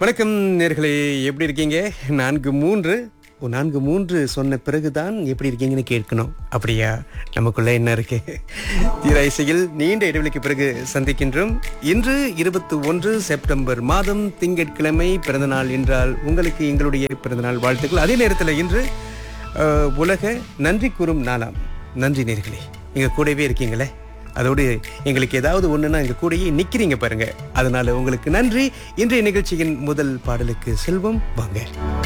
வணக்கம் நேர்களே எப்படி இருக்கீங்க நான்கு மூன்று ஓ, நான்கு மூன்று சொன்ன பிறகுதான் எப்படி இருக்கீங்கன்னு கேட்கணும் அப்படியா நமக்குள்ள என்ன இருக்கு தீரா இசையில் நீண்ட இடைவெளிக்கு பிறகு சந்திக்கின்றோம் இன்று இருபத்தி ஒன்று செப்டம்பர் மாதம் திங்கட்கிழமை பிறந்தநாள் என்றால் உங்களுக்கு எங்களுடைய பிறந்தநாள் வாழ்த்துக்கள் அதே நேரத்தில் இன்று அஹ், உலக நன்றி கூறும் நாளாம் நன்றி நேர்களே எங்க கூடவே இருக்கீங்களே அதோடு எங்களுக்கு ஏதாவது ஒண்ணுன்னா எங்க கூடயே நிக்கிறீங்க பாருங்க அதனால உங்களுக்கு நன்றி இன்றைய நிகழ்ச்சியின் முதல் பாடலுக்கு செல்வம் வாங்க